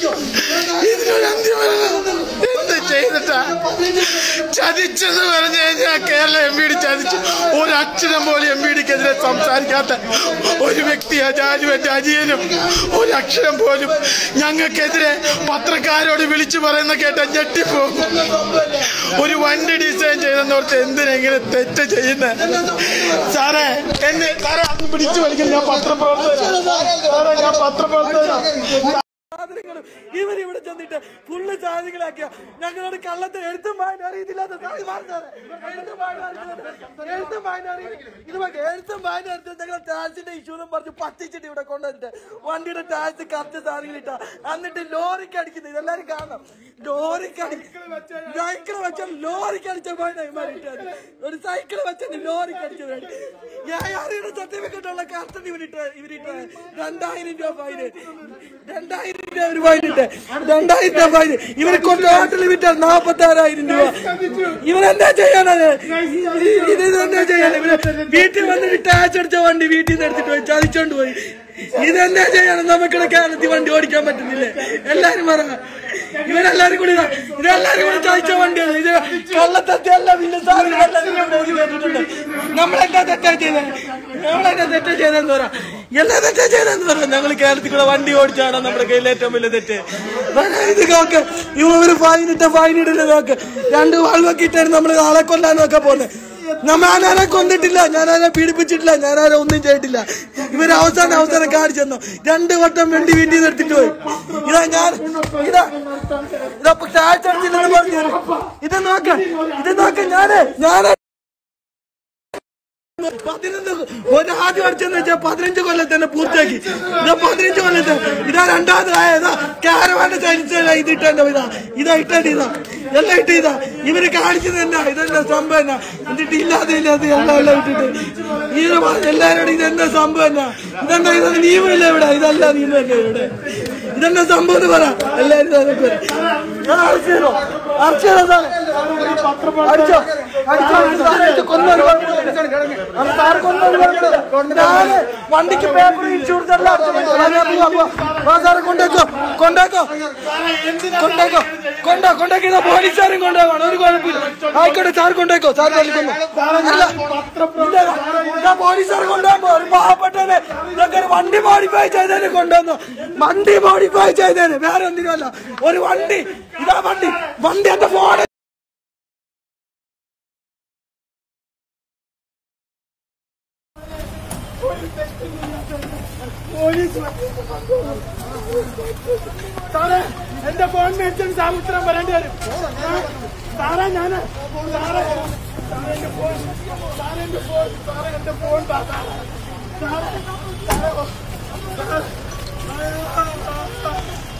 ഇതിനൊരു അന്ത്യം വരണം. എന്ത് ചെയ്തിട്ടാ ചതിച്ചെന്ന് പറഞ്ഞു കഴിഞ്ഞാൽ കേരള എം പി ഡി ചതിച്ചു ഒരക്ഷരം പോലും എം പി ഡിക്കെതിരെ സംസാരിക്കാത്ത ഒരു വ്യക്തി അജാനും എന്റെ അജിയനും ഒരക്ഷരം പോലും ഞങ്ങൾക്കെതിരെ പത്രക്കാരോട് വിളിച്ചു പറയുന്ന കേട്ട ഞെട്ടിപ്പോകും ഒരു വണ്ടി ഡിസൈൻ ചെയ്തെന്നോർത്ത് എന്തിനെങ്കിലും തെറ്റ് ചെയ്യുന്നത് സാറേ എന്നെ സാറേ അന്ന് പിടിച്ചു വലിക്കും ഞാൻ പത്രപ്രവർത്തകനാ സാറേ ഞാൻ പത്രപ്രവർത്തകനാ സാധനങ്ങളും ഇവരിവിടെ ചെന്നിട്ട് ഫുള്ള് സാധനങ്ങളാക്കിയ ഞങ്ങളോട് കള്ളത്തിൽ എഴുത്തും വായന അറിയത്തില്ലാത്ത സാധനം മാറി സാറേ. എഴുത്തും വായന അറിയത്തില്ലാത്ത- എഴുത്തും വായന അറിയ- ഇത് നോക്ക്, എഴുത്തും വായന അറിയത്തില്ല ഞങ്ങൾ ടാക്സിന്റെ ഇഷ്യൂ എന്നും പറഞ്ഞ് പറ്റിച്ചിട്ട് ഇവിടെ കൊണ്ടുവന്നിട്ട് വണ്ടിയുടെ ടാക്സ് കറക്റ്റ് സാധനങ്ങളിട്ട എന്നിട്ട് ലോറിക്ക് അടിക്കുന്നത് ഇതെല്ലാരും കാണണം ലോറിക്ക് അടി സൈക്കിൾ വെച്ച ലോറിക്ക് അടിച്ച പോയിട്ടാ ഇവന്മാരിട്ടത് ഒരു സൈക്കിൾ വെച്ചിട്ട് ലോറിക്ക് അടിച്ചത് ഞാൻ അറിയുന്ന സർട്ടിഫിക്കറ്റ് ഉള്ള കറക്റ്റ് ഇവരിട്ട് ഇവരിട്ട് രണ്ടായിരം രൂപ ഫൈന് രണ്ടായിരം രൂപ ഒരു ഫൈനിട്ട് രണ്ടായിരം രൂപ ഫൈന് ഇവര് ടോട്ടൽ വിറ്റ നാപ്പത്തി ആറായിരം രൂപ ഇവരെന്താ ചെയ്യാനത് ഇത് ഇതെന്താ ചെയ്യാൻ ഇവര് വീട്ടിൽ വന്നിട്ട് ടാച്ച് അടിച്ച വണ്ടി വീട്ടിൽ നിന്ന് എടുത്തിട്ട് പോയി ചതിച്ചോണ്ട് പോയി ഇതെന്താ ചെയ്യാൻ നമുക്കിടെ കേരളത്തിൽ വണ്ടി ഓടിക്കാൻ പറ്റുന്നില്ലേ എല്ലാരും പറ ഇവരെല്ലാരും കൂടി ഇതാ- ഇതെല്ലാരും കൂടി ചതിച്ച വണ്ടിയാണ് ഇത് കള്ളത്തല്ല പിന്നെ സാധനം എല്ലാവരും കൂടി എഴുതി വെച്ചിട്ടുണ്ട്. നമ്മളെന്താ തെറ്റാ ചെയ്തത് നമ്മളെന്താ തെറ്റാ ചെയ്തെന്ന് പറ എല്ലാ തെറ്റാ ചെയ്തെന്ന് പറ ഞങ്ങൾ കേരളത്തിൽ കൂടെ വണ്ടി ഓടിച്ചാണ് നമ്മുടെ കയ്യിൽ ഏറ്റവും വലിയ തെറ്റ് വേറെ ഇത് നോക്ക് ഇവ ഒരു ഫൈൻ ഇട്ട ഫൈൻ ഇടുന്നത് നോക്ക് രണ്ട് വാൾവൊക്കെ ഇട്ടായിരുന്നു നമ്മൾ ആളെ കൊല്ലാനൊക്കെ പോകുന്നത് നമ്മ ഞാനാരെ കൊന്നിട്ടില്ല ഞാനാരെ പീഡിപ്പിച്ചിട്ടില്ല ഞാനാരെ ഒന്നും ചെയ്തിട്ടില്ല ഇവര് അവസാനം അവസാനം കാണിച്ചെന്നോ രണ്ട് വട്ടം വേണ്ടി വീട്ടിൽ നിന്ന് എടുത്തിട്ട് പോയി ഇതാ ഞാൻ ഇതാ ഇതാ ടാച്ച് അടിച്ചില്ലെന്ന് പറഞ്ഞു ഇത് നോക്ക് ഇത് നോക്ക് ഞാന് ഞാന് പതിനൊന്ന് ഒരു ആദ്യം അടിച്ചെന്ന് വെച്ചാൽ പതിനഞ്ച് കൊല്ലം തന്നെ പൂർത്തിയാക്കി ഇതാ പതിനഞ്ച് കൊല്ലത്തെ ഇതാ രണ്ടാമത് ആയതാ ക്യാരവാന്റെ സൈൻസ് ഇത് ഇട്ടെന്റെ ഇതാ ഇതാ ഇട്ടടി ഇതാ എല്ലാം ഇട്ട് ഇതാ ഇവര് കാണിച്ചത് എന്നാ ഇതെന്താ സംഭവം എന്നാ എന്നിട്ട് ഇല്ലാതെ ഇല്ലാതെ എല്ലാം എല്ലാം ഇട്ടിട്ട് ഈ എല്ലാവരോടും ഇതെന്താ സംഭവം എന്നാ ഇതെന്താ ഇതൊന്നും നിയമമില്ല ഇവിടെ ഇതല്ല നിയമമല്ലേ ഇവിടെ ഇതെന്താ സംഭവം എന്ന് പറ എല്ലാവരും അതൊക്കെ പറ. ഞാൻ അറസ്റ്റ് ചെയ്തോ അറസ്റ്റ് ചെയ്തോ സാറേ അടിച്ചോ അടിച്ചോ സാറേ കൊന്നു സാറ് കൊന്നു ഞാന് വണ്ടിക്ക് പേപ്പർ ഇൻഷുറൻസ് എല്ലാം അടിച്ചു സാറ് കൊണ്ടേക്കോ കൊണ്ടേക്കോ കൊണ്ടേക്കോ കൊണ്ടോ കൊണ്ടേക്കോ ഇതാ പോലീസുകാരും കൊണ്ടുപോകണം ഒരു കുഴപ്പമില്ല ആയിക്കോട്ടെ സാർ കൊണ്ടേക്കോ സാർ തല്ലിക്കൊന്നു അല്ല ഇതാ, ഇതാ പോലീസുകാർ കൊണ്ടുപോകുമ്പോ ഒരു പാവപ്പെട്ടവനെ ഇതൊക്കെ ഒരു വണ്ടി മോഡിഫൈ ചെയ്തതിന് കൊണ്ടുവന്നു വണ്ടി മോഡിഫൈ ചെയ്തതിന് വേറെ ഒന്നിനുമല്ല ഒരു വണ്ടി ഇതാ വണ്ടി വണ്ടി എന്റെ ഫോൺ സാറേ എന്റെ ഫോൺ മേടിച്ചാൽ സാർ ഉത്തരം വരേണ്ടി വരും സാറേ ഞാന് സാറേ സാറേ എന്റെ ഫോൺ സാറേ എന്റെ ഫോൺ സാറേ എന്റെ ഫോൺ താ, സാറേ സാറേ സാറേ സാറേ